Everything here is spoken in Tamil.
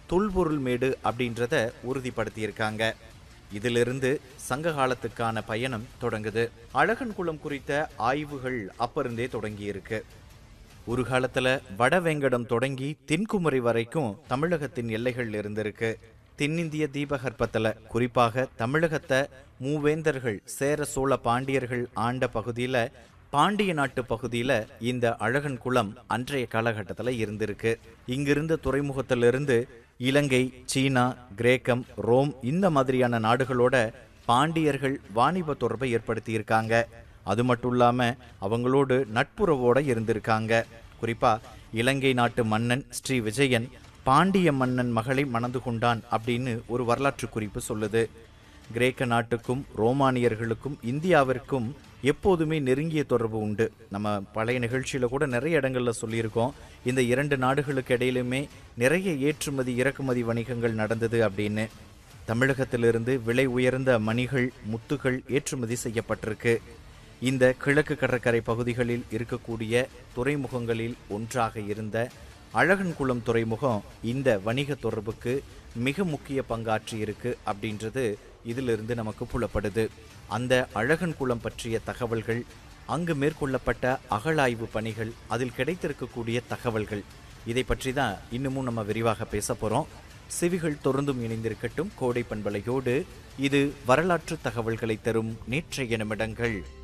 தொல்பொருள் மேடு அப்படின்றத உறுதிப்படுத்தியிருக்காங்க இதிலிருந்து சங்க காலத்துக்கான பயணம் தொடங்குது அழகன்குளம் குறித்த ஆய்வுகள் அப்பருந்தே தொடங்கியிருக்கு ஒரு காலத்துல வடவேங்கடம் தொடங்கி தென்குமரி வரைக்கும் தமிழகத்தின் எல்லைகள் இருந்திருக்கு தென்னிந்திய தீபகற்பத்துல குறிப்பாக தமிழகத்தை மூவேந்தர்கள் சேர சோழ பாண்டியர்கள் ஆண்ட பகுதியில பாண்டிய நாட்டு பகுதியில இந்த அழகன் குளம் அன்றைய காலகட்டத்துல இருந்திருக்கு இங்கிருந்த துறைமுகத்திலிருந்து இலங்கை சீனா கிரேக்கம் ரோம் இந்த மாதிரியான நாடுகளோட பாண்டியர்கள் வாணிப தொடர்பை ஏற்படுத்தியிருக்காங்க அது மட்டும் இல்லாம அவங்களோடு நட்புறவோட இருந்திருக்காங்க குறிப்பா இலங்கை நாட்டு மன்னன் ஸ்ரீ விஜயன் பாண்டிய மன்னன் மகளை மணந்து கொண்டான் அப்படின்னு ஒரு வரலாற்று குறிப்பு சொல்லுது கிரேக்க நாட்டுக்கும் ரோமானியர்களுக்கும் இந்தியாவிற்கும் எப்போதுமே நெருங்கிய தொடர்பு உண்டு நம்ம பழைய நிகழ்ச்சியில கூட நிறைய இடங்கள்ல சொல்லியிருக்கோம் இந்த இரண்டு நாடுகளுக்கு இடையிலுமே நிறைய ஏற்றுமதி இறக்குமதி வணிகங்கள் நடந்தது அப்படின்னு தமிழகத்திலிருந்து விலை உயர்ந்த மணிகள் முத்துகள் ஏற்றுமதி செய்யப்பட்டிருக்கு இந்த கிழக்கு கடற்கரை பகுதிகளில் இருக்கக்கூடிய துறைமுகங்களில் ஒன்றாக இருந்த அழகன்குளம் துறைமுகம் இந்த வணிக தொடர்புக்கு மிக முக்கிய பங்காற்றி இருக்கு அப்படின்றது இதிலிருந்து நமக்கு புலப்படுது அந்த அழகன்குளம் பற்றிய தகவல்கள் அங்கு மேற்கொள்ளப்பட்ட அகழாய்வு பணிகள் அதில் கிடைத்திருக்கக்கூடிய தகவல்கள் இதை பற்றி தான் இன்னமும் நம்ம விரிவாக பேச போறோம் செவிகள் தொடர்ந்தும் இணைந்திருக்கட்டும் கோடை பண்பலையோடு இது வரலாற்று தகவல்களை தரும் நேற்றைய நிமிடங்கள்